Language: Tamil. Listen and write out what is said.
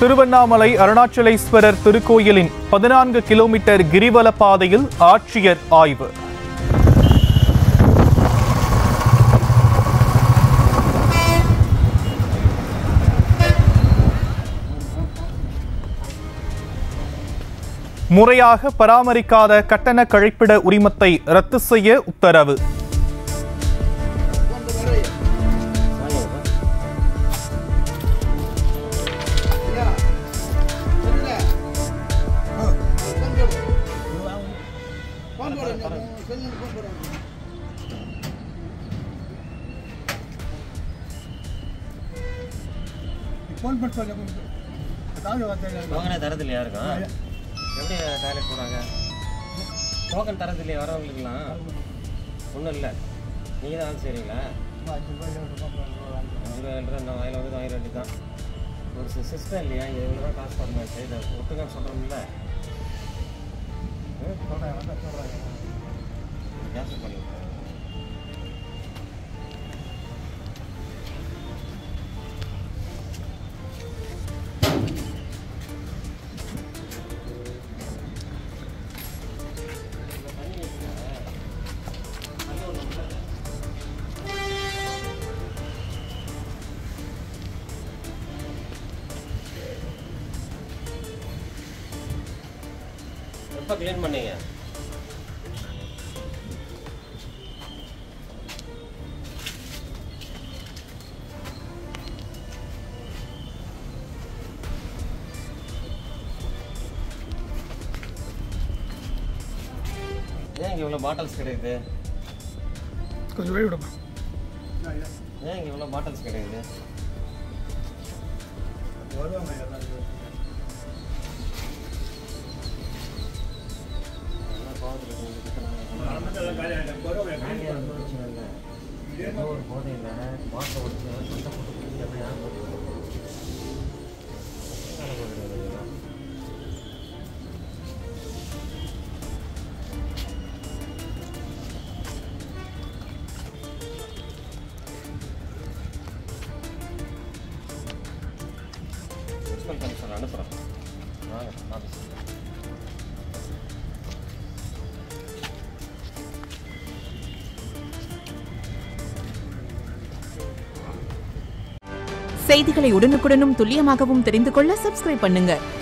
திருவண்ணாமலை அருணாச்சலேஸ்வரர் திருக்கோயிலின் பதினான்கு கிலோமீட்டர் கிரிவல பாதையில் ஆட்சியர் ஆய்வு முறையாக பராமரிக்காத கட்டண கழிப்பிட உரிமத்தை ரத்து செய்ய உத்தரவு ಫೋನ್ ಮಾಡ್ತಾರೆ டோக்கனே தரது இல்லையா இருக்கும் எப்படி டாய்லெட் போடுறாங்க டோக்கன் தரது இல்லையா வரவங்களுக்குலாம் ஒன்றும் இல்லை நீங்கள் தான் வேலை செய்கிறீங்களா அஞ்சு ரூபா ஏழு ரூபா இந்த வாயில் வந்து வாங்கிட வேண்டியது தான் ஒரு சிஸ்டம் இல்லையா இங்கே இவ்வளோ தான் காசு பண்ணணும் சரி இதை ஒட்டுக்கான்னு சொல்கிறோம்ல கேன்சல் பண்ணி விட்றேன். எப்போ க்ளீன் பண்ணீங்க ஏன் இங்கே இவ்வளோ பாட்டில்ஸ் கிடைக்குது கொஞ்சம் வெளியே விடுமா ஏன் இங்கே இவ்வளோ பாட்டில்ஸ் கிடைக்குது என்ன கோவத்துல இருக்கீங்க? ஏதோ ஒரு போதையில் வாட்டர் ஒடிச்சு சண்டை போட்டு குடிச்சு அப்படியே யார் போட்டு முனிசிபல் கமிஷனர் அனுப்புகிறேன் வாங்க ஆஃபீஸ் செய்திகளை உடனுக்குடனும் துல்லியமாகவும் தெரிந்து கொள்ள சப்ஸ்கிரைப் பண்ணுங்க